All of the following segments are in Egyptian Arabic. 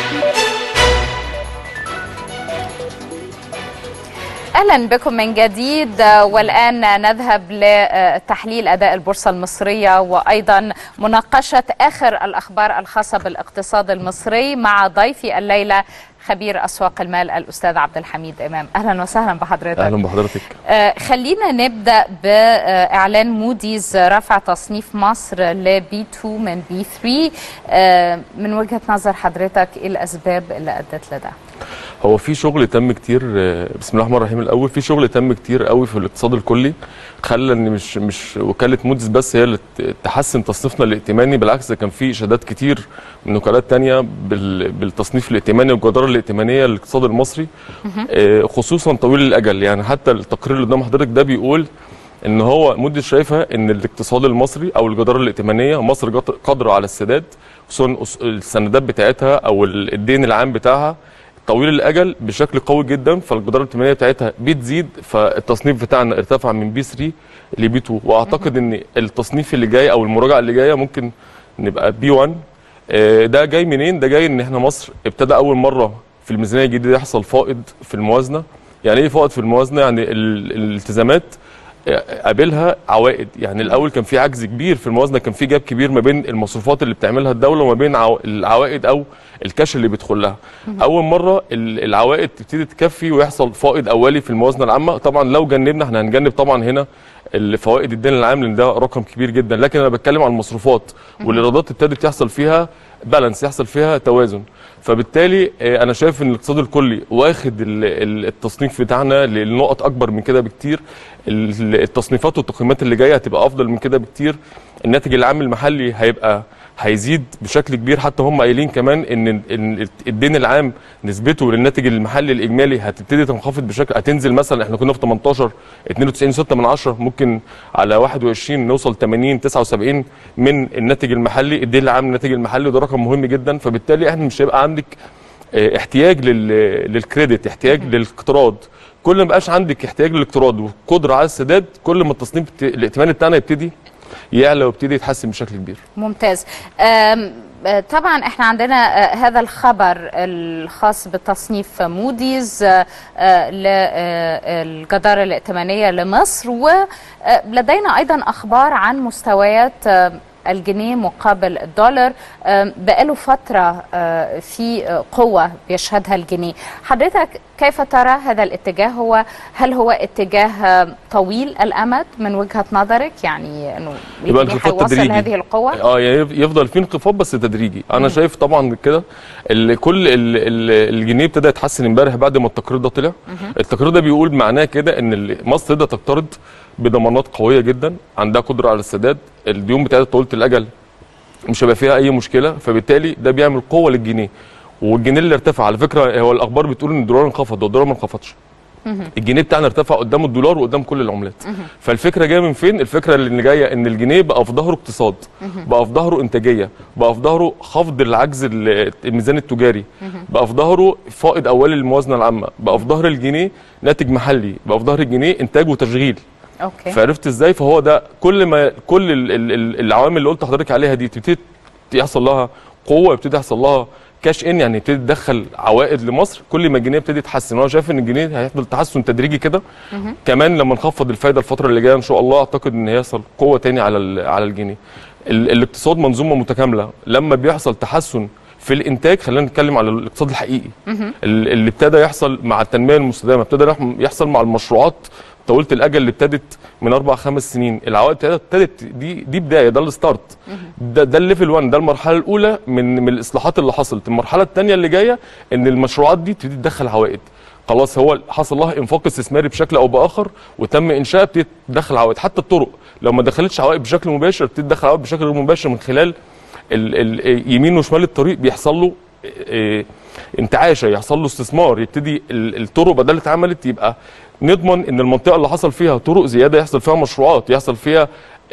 اهلا بكم من جديد والان نذهب لتحليل اداء البورصه المصريه وايضا مناقشه اخر الاخبار الخاصه بالاقتصاد المصري مع ضيفي الليله خبير اسواق المال الاستاذ عبد الحميد امام اهلا وسهلا بحضرتك اهلا بحضرتك آه خلينا نبدا باعلان موديز رفع تصنيف مصر لبي 2 من بي 3 آه من وجهه نظر حضرتك ايه الاسباب اللي ادت لده هو في شغل تم كتير بسم الله الرحمن الرحيم الاول في شغل تم كتير قوي في الاقتصاد الكلي خلى ان مش مش وكاله موديز بس هي اللي تحسن تصنيفنا الائتماني بالعكس ده كان في اشادات كتير من وكالات تانية بالتصنيف الائتماني والجداره الائتمانيه للاقتصاد المصري خصوصا طويل الاجل يعني حتى التقرير اللي قدام حضرتك ده بيقول ان هو موديز شايفه ان الاقتصاد المصري او الجداره الائتمانيه مصر قادره على السداد خصوصا السندات بتاعتها او الدين العام بتاعها طويل الاجل بشكل قوي جدا فالجداره الائتمانيه بتاعتها بتزيد فالتصنيف بتاعنا ارتفع من بي 3 لبي 2 واعتقد ان التصنيف اللي جاي او المراجعه اللي جايه ممكن نبقى بي 1 ده جاي منين ده جاي ان احنا مصر ابتدى اول مره في الميزانيه الجديده يحصل فائض في الموازنه يعني ايه فائض في الموازنه يعني الالتزامات قابلها عوائد يعني الاول كان في عجز كبير في الموازنه كان في جاب كبير ما بين المصروفات اللي بتعملها الدوله وما بين العوائد او الكاش اللي بيدخل لها اول مره العوائد تبتدي تكفي ويحصل فائض اولي في الموازنه العامه طبعا لو جنبنا احنا هنجنب طبعا هنا الفوائد الدين العام لان ده رقم كبير جدا لكن انا بتكلم عن المصروفات والايرادات ابتدت يحصل فيها بالانس يحصل فيها توازن فبالتالي انا شايف ان الاقتصاد الكلي واخد التصنيف بتاعنا لنقط اكبر من كده بكتير التصنيفات والتقييمات اللي جايه هتبقى افضل من كده بكتير الناتج العام المحلي هيبقى هيزيد بشكل كبير حتى هم قايلين كمان ان ان الدين العام نسبته للناتج المحلي الاجمالي هتبتدي تنخفض بشكل هتنزل مثلا احنا كنا في 18 92.6 من 10 ممكن على 21 نوصل 80 79 من الناتج المحلي الدين العام للناتج المحلي وده رقم مهم جدا فبالتالي احنا مش هيبقى عندك احتياج للكريدت احتياج للاقتراض كل ما بقاش عندك احتياج للاقتراض وقدره على السداد كل ما التصنيف الائتماني بتاعنا يبتدي يعلى ويبتدي يتحسن بشكل كبير ممتاز طبعا احنا عندنا هذا الخبر الخاص بتصنيف موديز للجدارة الائتمانية لمصر ولدينا ايضا اخبار عن مستويات الجنيه مقابل الدولار بقاله فترة في قوة بيشهدها الجنيه حضرتك كيف ترى هذا الاتجاه هو هل هو اتجاه طويل الأمد من وجهة نظرك يعني أنه يبقى انخفاض تدريجي هذه القوة اه يعني يفضل في انخفاض بس تدريجي انا م. شايف طبعا كده كل الجنيه ابتدى يتحسن امبارح بعد ما التقرير ده طلع التقرير ده بيقول معناه كده ان مصر تقدر تقترض بضمانات قويه جدا عندها قدره على السداد الديون بتاعتها طويله الاجل مش هيبقى فيها اي مشكله فبالتالي ده بيعمل قوه للجنيه والجنيه اللي ارتفع على فكره هو الاخبار بتقول ان الدولار انخفض والدولار ما انخفضش الجنيه بتاعنا ارتفع قدام الدولار وقدام كل العملات فالفكره جايه من فين الفكره اللي جايه ان الجنيه بقى في ظهره اقتصاد بقى في ظهره انتاجيه بقى في ظهره خفض العجز الميزان التجاري بقى في ظهره فائض اولي للموازنه العامه بقى في ظهر الجنيه ناتج محلي بقى في ظهر الجنيه انتاج وتشغيل اوكي فعرفت ازاي فهو ده كل ما كل العوامل اللي قلت لحضرتك عليها دي تبتدي يحصل لها قوه يبتدي يحصل لها كاش ان يعني يبتدي تدخل عوائد لمصر كل ما الجنيه يبتدي يتحسن وانا شايف ان الجنيه هيفضل تحسن تدريجي كده كمان لما نخفض الفايده الفتره اللي جايه ان شاء الله اعتقد ان هيحصل قوه تاني على على الجنيه الاقتصاد منظومه متكامله لما بيحصل تحسن في الانتاج خلينا نتكلم على الاقتصاد الحقيقي اللي ابتدى يحصل مع التنميه المستدامه ابتدى يحصل مع المشروعات طويله الاجل اللي ابتدت من اربع خمس سنين العوائد ابتدت دي دي بدايه ده الستارت ده ده الليفل 1 ده المرحله الاولى من من الاصلاحات اللي حصلت المرحله الثانيه اللي جايه ان المشروعات دي تبتدي تدخل عوائد خلاص هو حصل لها انفاق استثماري بشكل او باخر وتم انشاء بتدي تدخل عوائد حتى الطرق لو ما دخلتش عوائد بشكل مباشر بتدي تدخل عوائد بشكل غير مباشر من خلال ال ال يمين وشمال الطريق بيحصل له اه انتعاشه يحصل له استثمار يبتدي الطرق بدل اتعملت يبقى نضمن ان المنطقه اللي حصل فيها طرق زياده يحصل فيها مشروعات يحصل فيها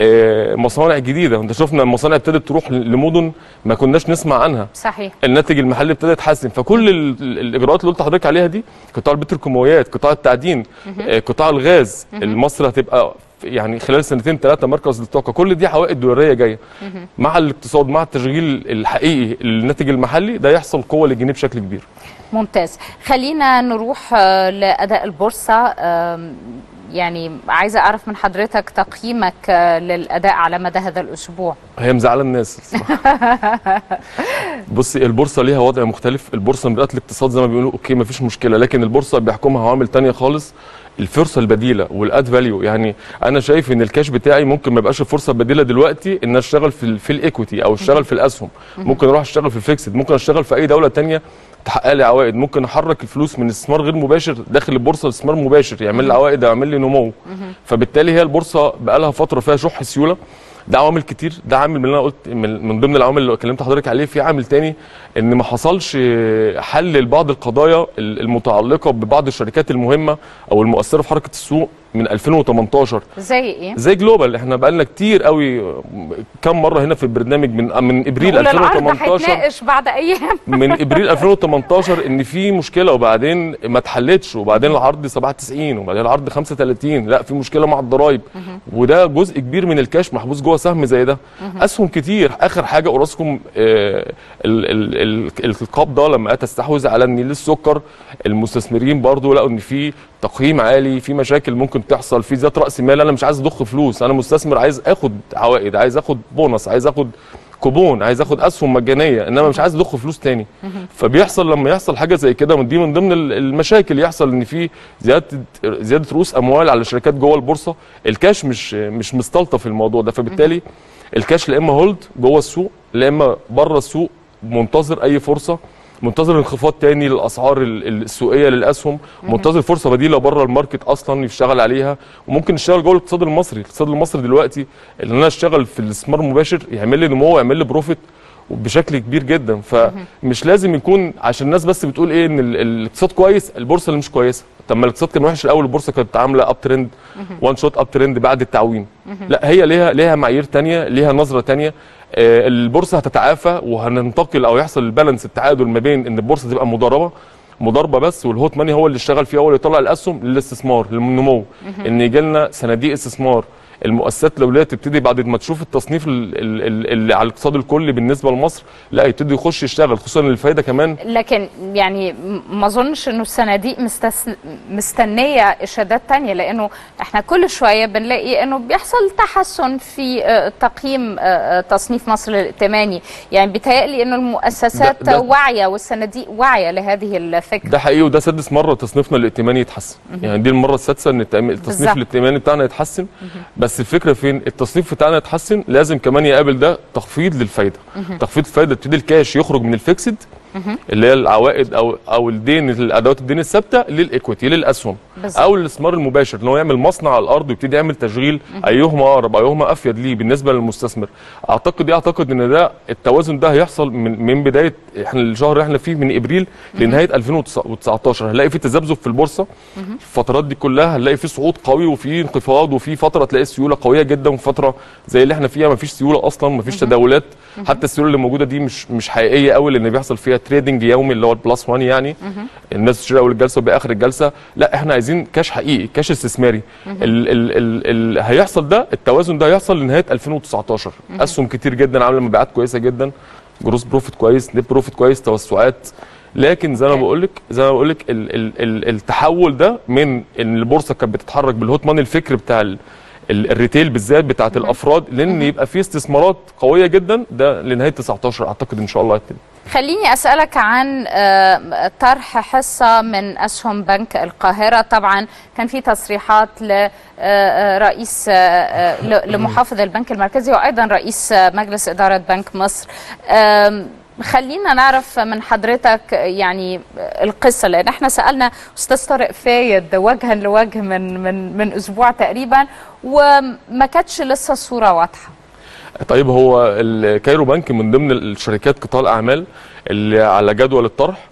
مصانع جديده انت شفنا المصانع ابتدت تروح لمدن ما كناش نسمع عنها صحيح الناتج المحلي ابتدى يتحسن فكل الاجراءات اللي قلت لحضرتك عليها دي قطاع البتروكيماويات قطاع التعدين قطاع الغاز مصر هتبقى يعني خلال سنتين ثلاثه مركز للطاقه كل دي عوائد دولاريه جايه مع الاقتصاد مع التشغيل الحقيقي للناتج المحلي ده يحصل قوه للجنيه بشكل كبير ممتاز خلينا نروح آه، لأداء البورصة آم، يعني عايزة أعرف من حضرتك تقييمك آه، للأداء على مدى هذا الأسبوع هي مزعله الناس الصراحة. بصي البورصه ليها وضع مختلف البورصه مرآة الاقتصاد زي ما بيقولوا اوكي مفيش مشكله لكن البورصه بيحكمها عوامل تانية خالص الفرصه البديله والاد فاليو يعني انا شايف ان الكاش بتاعي ممكن ما يبقاش الفرصه البديله دلوقتي ان أنا اشتغل في ال- في الايكويتي او اشتغل في الاسهم ممكن اروح اشتغل في الفيكسد ممكن اشتغل في اي دوله تانية تحقق لي عوائد ممكن احرك الفلوس من استثمار غير مباشر داخل البورصه لاستثمار مباشر يعمل لي عوائد يعمل لي نمو فبالتالي هي البورصه بقى لها فتره فيها شح سيوله ده عوامل كتير ده عامل من اللي انا قلت من, من ضمن العوامل اللي كلمت حضرتك عليه في عامل تاني ان ما حصلش حل لبعض القضايا المتعلقه ببعض الشركات المهمه او المؤثره في حركه السوق من 2018 زي إيه؟ زي جلوبال احنا بقالنا كتير قوي كم مره هنا في البرنامج من من ابريل نقول العرض 2018 هيتناقش بعد أيام من ابريل 2018 ان في مشكله وبعدين ما اتحلتش وبعدين العرض 97 وبعدين العرض 35 لا في مشكله مع الضرايب وده جزء كبير من الكاش محبوس جوه سهم زي ده اسهم كتير اخر حاجه اوراسكوم آه ال- ال- ال- القبضه لما تستحوذ على النيل السكر المستثمرين برضو لقوا ان في تقييم عالي في مشاكل ممكن تحصل في ذات راس مال انا مش عايز اضخ فلوس انا مستثمر عايز اخد عوائد عايز اخد بونص عايز اخد كوبون عايز اخد اسهم مجانيه انما مش عايز اضخ فلوس تاني فبيحصل لما يحصل حاجه زي كده من دي من ضمن ال- المشاكل يحصل ان في زياده زياده رؤوس اموال على شركات جوه البورصه الكاش مش مش مستلطف في الموضوع ده فبالتالي الكاش لا اما هولد جوه السوق لا اما بره السوق منتظر اي فرصه منتظر انخفاض تاني للاسعار ال- ال- السوقيه للاسهم منتظر فرصه بديله بره الماركت اصلا يشتغل عليها وممكن يشتغل جوه الاقتصاد المصري الاقتصاد المصري دلوقتي ان انا اشتغل في الاستثمار المباشر يعمل لي نمو ويعمل لي بروفيت بشكل كبير جدا فمش لازم يكون عشان الناس بس بتقول ايه ان ال- الاقتصاد كويس البورصه اللي مش كويسه طب ما الاقتصاد كان وحش الاول البورصه كانت عامله اب ترند وان شوت اب ترند بعد التعويم لا هي ليها ليها معايير تانية ليها نظره تانية آه، البورصه هتتعافى وهننتقل او يحصل البالانس التعادل ما بين ان البورصه تبقى مضاربه مضاربه بس والهوت ماني هو اللي اشتغل فيها هو اللي يطلع الاسهم للاستثمار للنمو ان يجي لنا صناديق استثمار المؤسسات الدوليه تبتدي بعد ما تشوف التصنيف ال- ال- ال- اللي على الاقتصاد الكلي بالنسبه لمصر لا يبتدي يخش يشتغل خصوصا ان الفايده كمان لكن يعني م- ما اظنش انه الصناديق مستس... مستنيه اشادات تانية لانه احنا كل شويه بنلاقي انه بيحصل تحسن في آه، تقييم آه، آه، تصنيف مصر الائتماني يعني بيتهيألي انه المؤسسات ده- ده- واعيه والصناديق واعيه لهذه الفكره ده حقيقي وده سادس مره تصنيفنا الائتماني يتحسن يعني دي المره السادسه ان التأم- التصنيف بالظبط. الائتماني بتاعنا يتحسن بس الفكره فين التصنيف بتاعنا يتحسن لازم كمان يقابل ده تخفيض للفايده تخفيض الفايده يبتدي الكاش يخرج من الفيكسد اللي هي العوائد او او الدين الادوات الدين الثابته للايكويتي للاسهم بالظبط. او الاستثمار المباشر ان هو يعمل مصنع على الارض ويبتدي يعمل تشغيل ايهما اقرب ايهما افيد ليه بالنسبه للمستثمر اعتقد اعتقد ان ده التوازن ده هيحصل من من بدايه احنا الشهر اللي احنا فيه من ابريل لنهايه 2019 هنلاقي في تذبذب في البورصه الفترات دي كلها هنلاقي في صعود قوي وفي انخفاض وفي فتره تلاقي السيوله قويه جدا وفتره زي اللي احنا فيها ما فيش سيوله اصلا ما فيش تداولات حتى السيوله اللي موجوده دي مش مش حقيقيه قوي لان بيحصل فيها تريدنج يومي اللي هو البلس 1 يعني الناس تشتري اول الجلسه وباخر الجلسه لا احنا عايزين كاش حقيقي كاش استثماري ال ال ال ال هيحصل ده التوازن ده هيحصل لنهايه 2019 اسهم كتير جدا عامله مبيعات كويسه جدا جروس بروفيت كويس نت بروفيت كويس توسعات لكن زي ما بقول لك زي ما بقول لك ال ال ال التحول ده من ان البورصه كانت بتتحرك بالهوت ماني الفكر بتاع ال ال- الريتيل بالذات بتاعت الافراد لان يبقى في استثمارات قويه جدا ده لنهايه 19 اعتقد ان شاء الله هيبتدي خليني أسألك عن آه، طرح حصة من أسهم بنك القاهرة طبعا كان في تصريحات لرئيس لمحافظ البنك المركزي وأيضا رئيس آه، مجلس إدارة بنك مصر آم، خلينا نعرف من حضرتك يعني القصة لأن احنا سألنا أستاذ طارق فايد وجها لوجه من من من أسبوع تقريبا وما كانتش لسه الصورة واضحة طيب هو الكايرو بنك من ضمن الشركات قطاع الاعمال اللي على جدول الطرح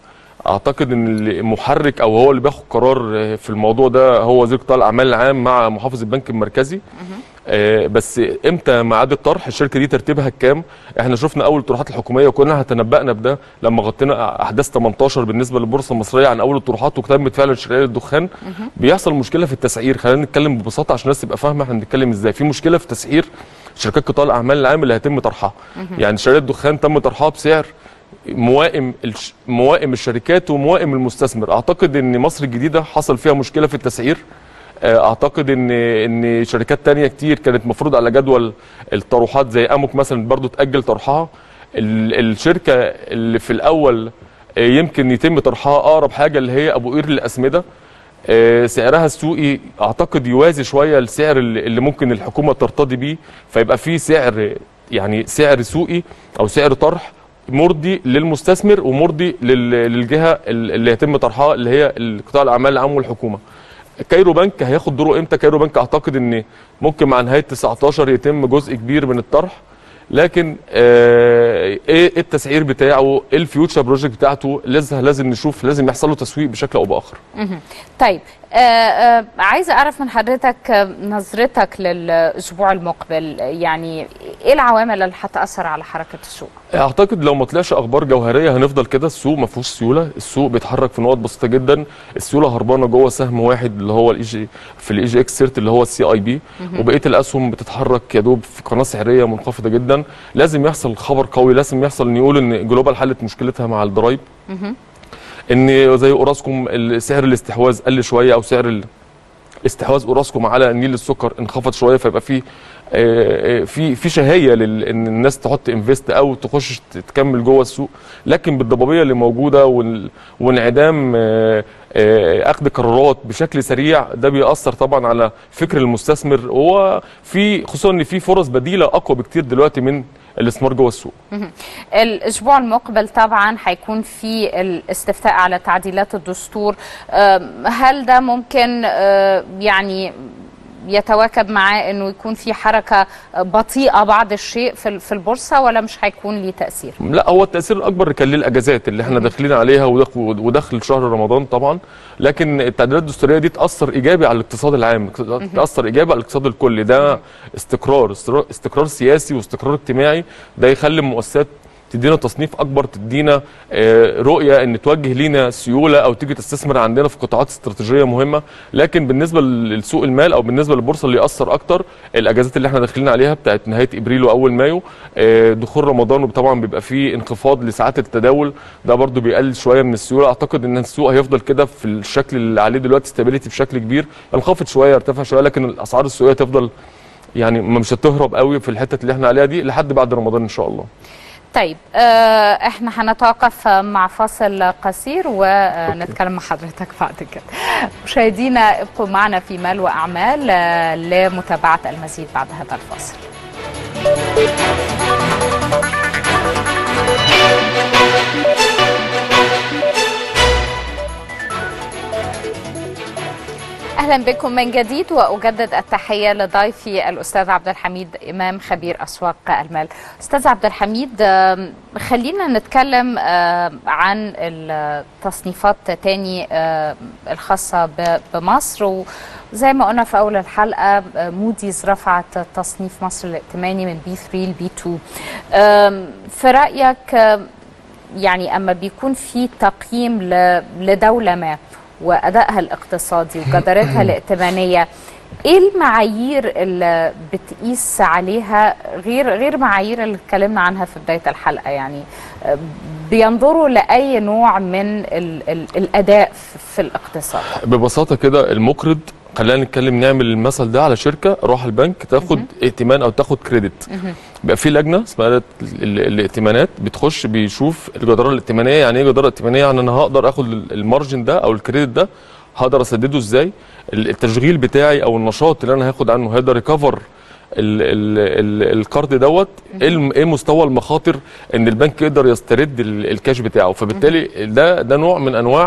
اعتقد ان المحرك او هو اللي بياخد قرار في الموضوع ده هو وزير قطاع الاعمال العام مع محافظ البنك المركزي آه، بس امتى ميعاد الطرح الشركه دي ترتيبها كام احنا شفنا اول الطروحات الحكوميه وكنا تنبأنا بده لما غطينا احداث 18 بالنسبه للبورصه المصريه عن اول الطروحات وتمت فعلا شراء الدخان بيحصل مشكله في التسعير خلينا نتكلم ببساطه عشان الناس تبقى فاهمه احنا بنتكلم ازاي في مشكله في تسعير شركات قطاع الاعمال العام اللي هيتم طرحها يعني شراء الدخان تم طرحها بسعر موائم الش... موائم الشركات وموائم المستثمر اعتقد ان مصر الجديده حصل فيها مشكله في التسعير آه، اعتقد ان ان شركات تانية كتير كانت مفروض على جدول الطروحات زي اموك مثلا برضو تاجل طرحها ال- الشركه اللي في الاول آه، يمكن يتم طرحها اقرب حاجه اللي هي ابو قير للاسمده آه، سعرها السوقي اعتقد يوازي شويه السعر اللي اللي ممكن الحكومه ترتضي بيه فيبقى في سعر يعني سعر سوقي او سعر طرح مرضي للمستثمر ومرضي لل- للجهه اللي يتم طرحها اللي هي القطاع الاعمال العام والحكومه كايرو بنك هياخد دوره امتى كايرو بنك اعتقد ان ممكن مع نهايه 19 يتم جزء كبير من الطرح لكن آه ايه التسعير بتاعه ايه الفيوتشر بروجكت بتاعته لازم لازم نشوف لازم يحصل له تسويق بشكل او باخر مهم. طيب آه آه عايزه اعرف من حضرتك آه، نظرتك للاسبوع المقبل يعني ايه العوامل اللي هتاثر على حركه السوق اعتقد لو ما طلعش اخبار جوهريه هنفضل كده السوق ما فيهوش سيوله السوق بيتحرك في نقط بسيطه جدا السيوله هربانه جوه سهم واحد اللي هو الاي جي في الاي جي اكس سيرت اللي هو السي اي بي وبقيه الاسهم بتتحرك يا دوب في قناه سعريه منخفضه جدا لازم يحصل خبر قوي لازم يحصل ان يقول ان جلوبال حلت مشكلتها مع الضرايب ان زي اوراسكوم سعر الاستحواذ قل شويه او سعر ال- استحواذ اوراسكوم على نيل السكر انخفض شويه فيبقى في آه، آه، في في شهيه لل- ان الناس تحط انفست او تخش ت- تكمل جوه السوق لكن بالضبابيه اللي موجوده وال- وانعدام آه، آه، اخذ قرارات بشكل سريع ده بيأثر طبعا على فكر المستثمر هو في خصوصا ان في فرص بديله اقوى بكتير دلوقتي من الاستثمار جوه السوق الاسبوع المقبل طبعا هيكون في الاستفتاء على تعديلات الدستور آم، هل ده ممكن آه، يعني يتواكب معاه انه يكون في حركه بطيئه بعض الشيء في ال- في البورصه ولا مش هيكون ليه تاثير لا هو التاثير الاكبر كان للاجازات اللي احنا داخلين عليها ودخل, ودخل شهر رمضان طبعا لكن التعديلات الدستوريه دي تاثر ايجابي على الاقتصاد العام تاثر ايجابي على الاقتصاد الكلي ده استقرار استقرار- استقرار سياسي واستقرار اجتماعي ده يخلي المؤسسات تدينا تصنيف اكبر تدينا آه، رؤيه ان توجه لينا سيوله او تيجي تستثمر عندنا في قطاعات استراتيجيه مهمه لكن بالنسبه لسوق المال او بالنسبه للبورصه اللي ياثر اكتر الاجازات اللي احنا داخلين عليها بتاعت نهايه ابريل واول مايو آه، دخول رمضان وطبعا بيبقى فيه انخفاض لساعات التداول ده برضو بيقلل شويه من السيوله اعتقد ان السوق هيفضل كده في الشكل اللي عليه دلوقتي استابيليتي بشكل كبير ينخفض شويه يرتفع شويه لكن الاسعار السوقيه تفضل يعني مش هتهرب قوي في الحته اللي احنا عليها دي لحد بعد رمضان ان شاء الله طيب آه، احنا هنتوقف مع فاصل قصير ونتكلم مع حضرتك بعد كده مشاهدينا ابقوا معنا في مال واعمال آه، لمتابعه المزيد بعد هذا الفاصل اهلا بكم من جديد واجدد التحيه لضيفي الاستاذ عبد الحميد امام خبير اسواق المال. استاذ عبد الحميد آم، خلينا نتكلم آم، عن التصنيفات تاني آم، الخاصه ب- بمصر وزي ما قلنا في اول الحلقه آه، موديز رفعت تصنيف مصر الائتماني من بي 3 لبي 2. آم، في رايك آم، يعني اما بيكون في تقييم ل- لدوله ما وادائها الاقتصادي وجدارتها الائتمانيه ايه المعايير اللي بتقيس عليها غير غير معايير اللي اتكلمنا عنها في بدايه الحلقه يعني آه، بينظروا لاي نوع من ال ال الاداء في- في الاقتصاد ببساطه كده المقرض خلينا نتكلم نعمل المثل ده على شركه روح البنك تاخد ائتمان او تاخد كريدت بيبقى في لجنه اسمها ال- ال- الائتمانات بتخش بيشوف الجداره الائتمانيه يعني ايه جداره ائتمانيه يعني انا هقدر اخد ال- المارجن ده او الكريدت ده هقدر اسدده ازاي ال- التشغيل بتاعي او النشاط اللي انا هاخد عنه هيقدر يكفر ال ال ال القرض دوت ايه الم- ايه مستوى المخاطر ان البنك يقدر يسترد ال- الكاش بتاعه فبالتالي ده ده نوع من انواع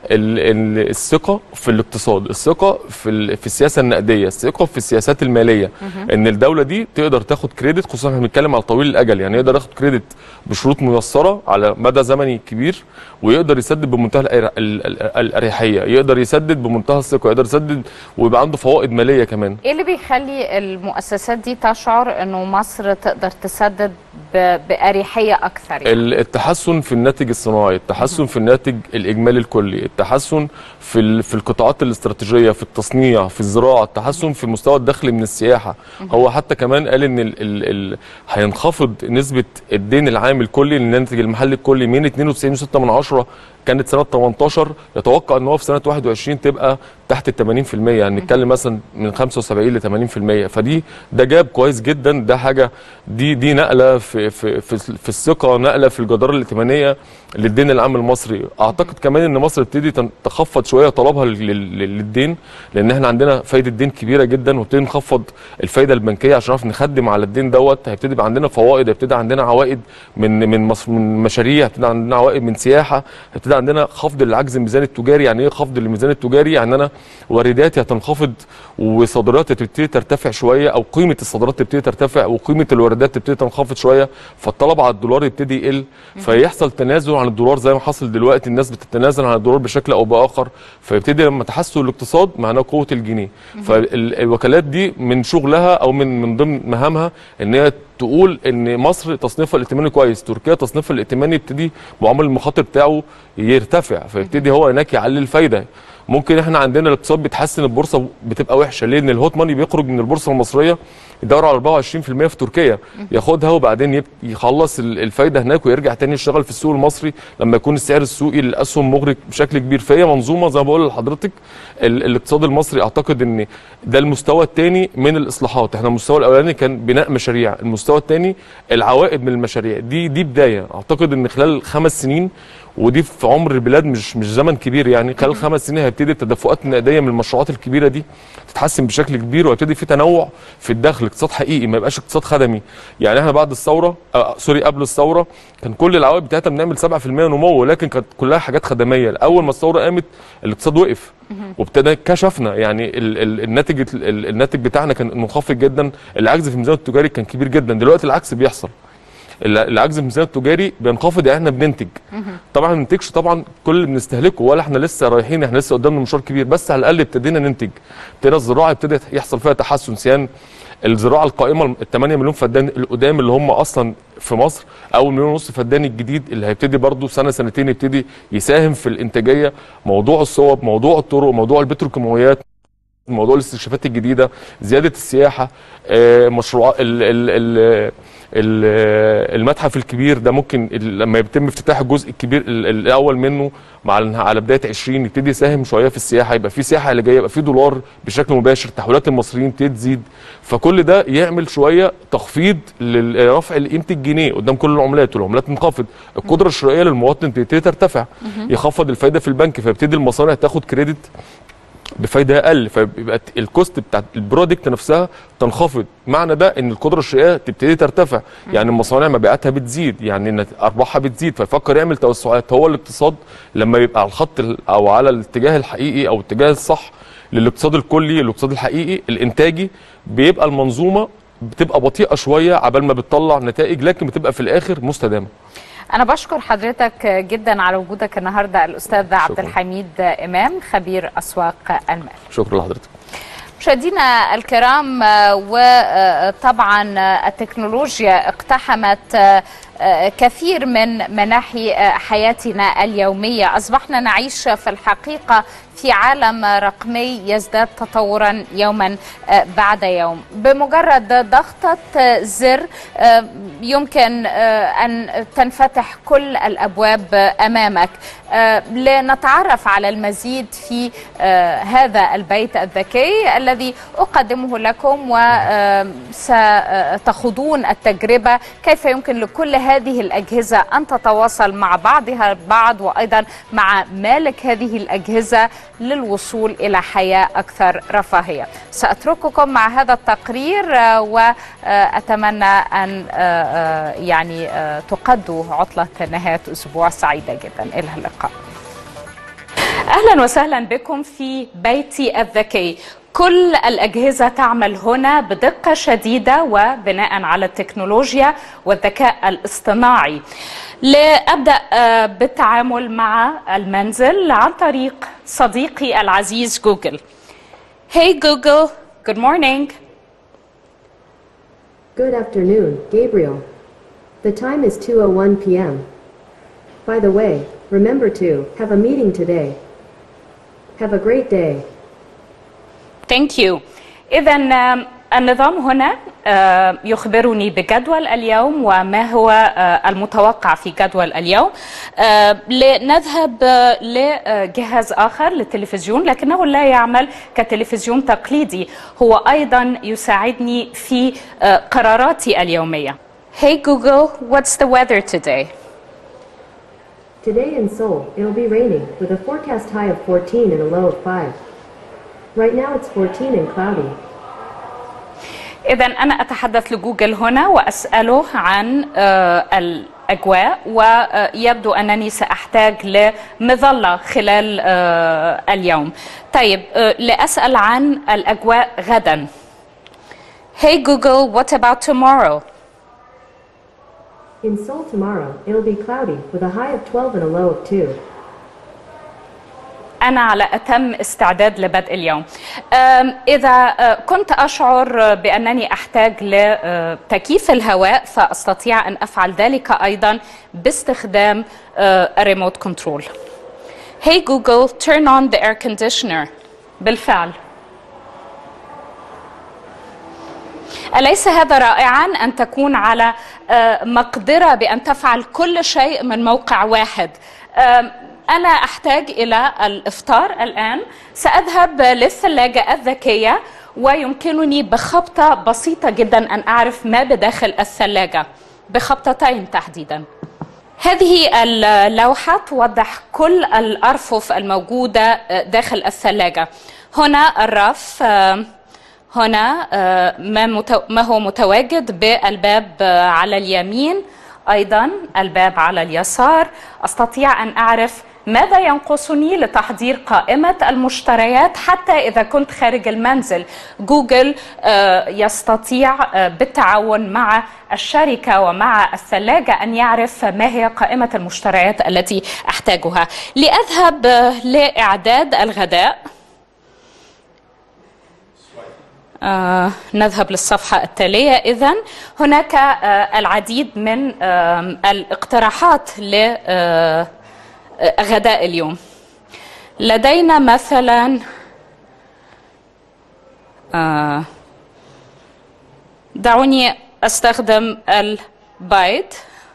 ال- ال- الثقه في الاقتصاد الثقه في ال- في السياسه النقديه الثقه في السياسات الماليه ان الدوله دي تقدر تاخد كريدت خصوصا احنا بنتكلم على طويل الاجل يعني يقدر ياخد كريدت بشروط ميسره على مدى زمني كبير ويقدر يسدد بمنتهى الأر- ال- ال- الاريحيه يقدر يسدد بمنتهى الثقه يقدر يسدد ويبقى عنده فوائد ماليه كمان ايه اللي بيخلي المؤسسات دي تشعر انه مصر تقدر تسدد ب- باريحيه اكثر يعني؟ ال- التحسن في الناتج الصناعي التحسن في الناتج الاجمالي الكلي التحسن في ال- في القطاعات الاستراتيجيه في التصنيع في الزراعه التحسن في المستوى الدخلي من السياحه هو حتى كمان قال ان ال ال ال هينخفض نسبه الدين العام الكلي للناتج المحلي الكلي من 92.6 من عشرة كانت سنه 18 يتوقع ان هو في سنه 21 تبقى تحت ال 80% يعني نتكلم مثلا من 75 ل 80% فدي ده جاب كويس جدا ده حاجه دي دي نقله في في في, في الثقه نقله في الجداره الائتمانيه للدين العام المصري اعتقد كمان ان مصر تبتدي تن- تخفض شويه طلبها لل- لل- للدين لان احنا عندنا فايده دين كبيره جدا وابتدي نخفض الفايده البنكيه عشان نعرف نخدم على الدين دوت هيبتدي يبقى عندنا فوائد هيبتدي عندنا عوائد من من مص- من مشاريع هيبتدي عندنا عوائد من سياحه هيبتدي عندنا خفض للعجز الميزاني التجاري يعني ايه خفض للميزان التجاري يعني انا وارداتي هتنخفض وصادراتي تبتدي ترتفع شويه او قيمه الصادرات تبتدي ترتفع وقيمه الواردات تبتدي تنخفض شويه فالطلب على الدولار يبتدي يقل فيحصل تنازل عن الدولار زي ما حصل دلوقتي الناس بتتنازل عن الدولار بشكل او باخر فيبتدي لما تحسن الاقتصاد معناه قوه الجنيه فالوكالات دي من شغلها او من من ضمن مهامها ان هي تقول ان مصر تصنيفها الائتماني كويس تركيا تصنيفها الائتماني يبتدي معامل المخاطر بتاعه يرتفع فيبتدي هو هناك يعلي الفايده ممكن احنا عندنا الاقتصاد بيتحسن البورصه بتبقى وحشه ليه؟ لان الهوت ماني بيخرج من البورصه المصريه يدور على 24% في تركيا ياخدها وبعدين يب- يخلص ال- الفايده هناك ويرجع تاني يشتغل في السوق المصري لما يكون السعر السوقي للاسهم مغري بشكل كبير فهي منظومه زي ما بقول لحضرتك ال- الاقتصاد المصري اعتقد ان ده المستوى الثاني من الاصلاحات احنا المستوى الاولاني كان بناء مشاريع المستوى الثاني العوائد من المشاريع دي دي بدايه اعتقد ان خلال خمس سنين ودي في عمر البلاد مش مش زمن كبير يعني خلال خمس سنين هيبتدي التدفقات النقديه من المشروعات الكبيره دي تتحسن بشكل كبير وهيبتدي في تنوع في الدخل اقتصاد حقيقي ما يبقاش اقتصاد خدمي يعني احنا بعد الثوره آه سوري قبل الثوره كان كل العوائد بتاعتنا بنعمل 7% نمو ولكن كانت كلها حاجات خدميه اول ما الثوره قامت الاقتصاد وقف وابتدى كشفنا يعني ال ال الناتج ال الناتج بتاعنا كان منخفض جدا العجز في الميزان التجاري كان كبير جدا دلوقتي العكس بيحصل ال- العجز في الميزان التجاري بينخفض يعني احنا بننتج طبعا ما بننتجش طبعا كل اللي بنستهلكه ولا احنا لسه رايحين احنا لسه قدامنا مشوار كبير بس على الاقل ابتدينا ننتج ابتدينا الزراعه ابتدت يحصل فيها تحسن سيان الزراعه القائمه ال 8 مليون فدان القدام اللي هم اصلا في مصر او المليون ونص فدان الجديد اللي هيبتدي برضه سنه سنتين يبتدي يساهم في الانتاجيه موضوع الصوب موضوع الطرق موضوع البتروكيماويات موضوع الاستكشافات الجديده زياده السياحه آه، مشروع ال ال ال ال- المتحف الكبير ده ممكن ال- لما يتم افتتاح الجزء الكبير ال- الاول منه مع ال- على بدايه 20 يبتدي يساهم شويه في السياحه يبقى في سياحه اللي جايه يبقى في دولار بشكل مباشر تحويلات المصريين تبتدي تزيد فكل ده يعمل شويه تخفيض لرفع قيمه الجنيه قدام كل العملات والعملات تنخفض القدره الشرائيه للمواطن تبتدي ترتفع يخفض الفايده في البنك فيبتدي المصانع تاخد كريدت بفايده اقل فيبقى الكوست بتاعت البرودكت نفسها تنخفض معنى ده ان القدره الشرائيه تبتدي ترتفع يعني المصانع مبيعاتها بتزيد يعني إن ارباحها بتزيد فيفكر يعمل توسعات هو الاقتصاد لما يبقى على الخط ال- او على الاتجاه الحقيقي او الاتجاه الصح للاقتصاد الكلي الاقتصاد الحقيقي الانتاجي بيبقى المنظومه بتبقى بطيئه شويه عبال ما بتطلع نتائج لكن بتبقى في الاخر مستدامه أنا بشكر حضرتك جدا على وجودك النهاردة الأستاذ عبد شكراً. الحميد إمام خبير أسواق المال شكرا لحضرتك مشاهدينا الكرام آه، وطبعا آه، التكنولوجيا اقتحمت آه، آه، كثير من مناحي آه، حياتنا اليومية أصبحنا نعيش في الحقيقة في عالم رقمي يزداد تطورا يوما آه، بعد يوم بمجرد ضغطة آه، زر آه، يمكن آه، أن تنفتح كل الأبواب آه، أمامك آه، لنتعرف على المزيد في آه، هذا البيت الذكي الذي أقدمه لكم وستخوضون التجربة كيف يمكن لكل هذه الأجهزة أن تتواصل مع بعضها البعض وأيضا مع مالك هذه الأجهزة للوصول إلى حياة أكثر رفاهية سأترككم مع هذا التقرير آه، وأتمنى أن آه، آه، يعني آه، تقضوا عطلة نهاية أسبوع سعيدة جدا إلى اللقاء اهلا وسهلا بكم في بيتي الذكي كل الأجهزة تعمل هنا بدقة شديدة وبناء على التكنولوجيا والذكاء الاصطناعي لأبدأ بالتعامل مع المنزل عن طريق صديقي العزيز جوجل Hey Google, good morning. Good afternoon, Gabriel. The time is 2:01 p.m. By the way, remember to have a meeting today. Have a great day. Thank you. إذا النظام هنا يخبرني بجدول اليوم وما هو المتوقع في جدول اليوم لنذهب لجهاز آخر للتلفزيون لكنه لا يعمل كتلفزيون تقليدي هو أيضا يساعدني في قراراتي اليومية Hey Google, what's the weather today? Today in Seoul, it'll be raining with a forecast high of 14 and a low of 5. Right now it's 14 and cloudy. إذا أنا أتحدث لجوجل هنا وأسأله عن الأجواء ويبدو أنني سأحتاج لمظلة خلال اليوم. طيب لأسأل عن الأجواء غدا. Hey Google, what about tomorrow? In Seoul tomorrow, it'll be cloudy with a high of 12 and a low of 2. أنا على أتم استعداد لبدء اليوم إذا كنت أشعر بأنني أحتاج لتكييف الهواء فأستطيع أن أفعل ذلك أيضا باستخدام الريموت كنترول Hey Google, turn on the air conditioner. بالفعل. أليس هذا رائعا أن تكون على مقدرة بأن تفعل كل شيء من موقع واحد؟ أنا أحتاج إلى الإفطار الآن سأذهب للثلاجة الذكية ويمكنني بخبطة بسيطة جدا أن أعرف ما بداخل الثلاجة بخبطتين تحديدا هذه اللوحة توضح كل الأرفف الموجودة داخل الثلاجة هنا الرف هنا ما هو متواجد بالباب على اليمين ايضا الباب على اليسار استطيع ان اعرف ماذا ينقصني لتحضير قائمة المشتريات حتى إذا كنت خارج المنزل جوجل يستطيع بالتعاون مع الشركة ومع الثلاجة أن يعرف ما هي قائمة المشتريات التي أحتاجها لأذهب لإعداد الغداء آه نذهب للصفحة التالية إذا هناك آه العديد من آه الاقتراحات لغداء اليوم لدينا مثلا دعوني أستخدم البايت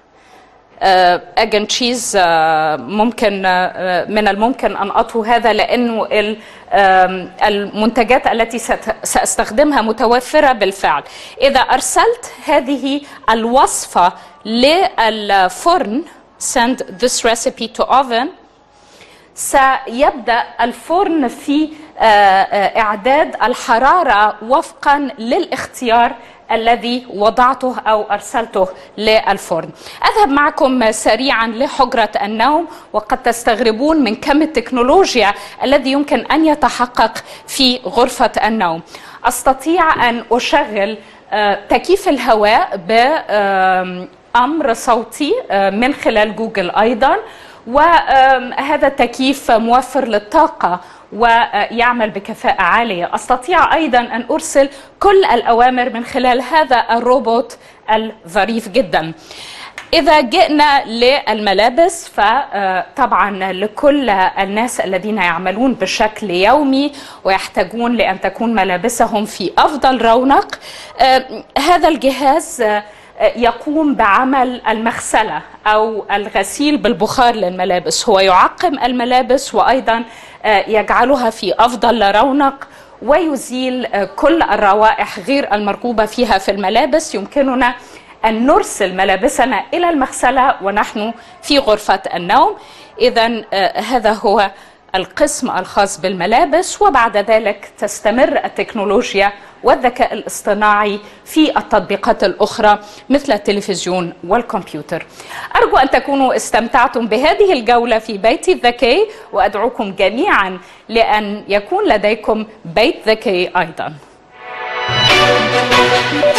اجن تشيز ممكن من الممكن ان اطهو هذا لانه المنتجات التي ساستخدمها متوفره بالفعل اذا ارسلت هذه الوصفه للفرن send this recipe to oven سيبدا الفرن في اعداد الحراره وفقا للاختيار الذي وضعته او ارسلته للفرن. اذهب معكم سريعا لحجره النوم وقد تستغربون من كم التكنولوجيا الذي يمكن ان يتحقق في غرفه النوم. استطيع ان اشغل تكييف الهواء بامر صوتي من خلال جوجل ايضا وهذا التكييف موفر للطاقه ويعمل بكفاءة عالية أستطيع أيضا أن أرسل كل الأوامر من خلال هذا الروبوت الظريف جدا إذا جئنا للملابس فطبعا لكل الناس الذين يعملون بشكل يومي ويحتاجون لأن تكون ملابسهم في أفضل رونق هذا الجهاز يقوم بعمل المغسله او الغسيل بالبخار للملابس هو يعقم الملابس وايضا يجعلها في افضل رونق ويزيل كل الروائح غير المرغوبه فيها في الملابس يمكننا ان نرسل ملابسنا الى المغسله ونحن في غرفه النوم اذا هذا هو القسم الخاص بالملابس وبعد ذلك تستمر التكنولوجيا والذكاء الاصطناعي في التطبيقات الأخرى مثل التلفزيون والكمبيوتر أرجو أن تكونوا استمتعتم بهذه الجولة في بيتي الذكي وأدعوكم جميعا لأن يكون لديكم بيت ذكي أيضا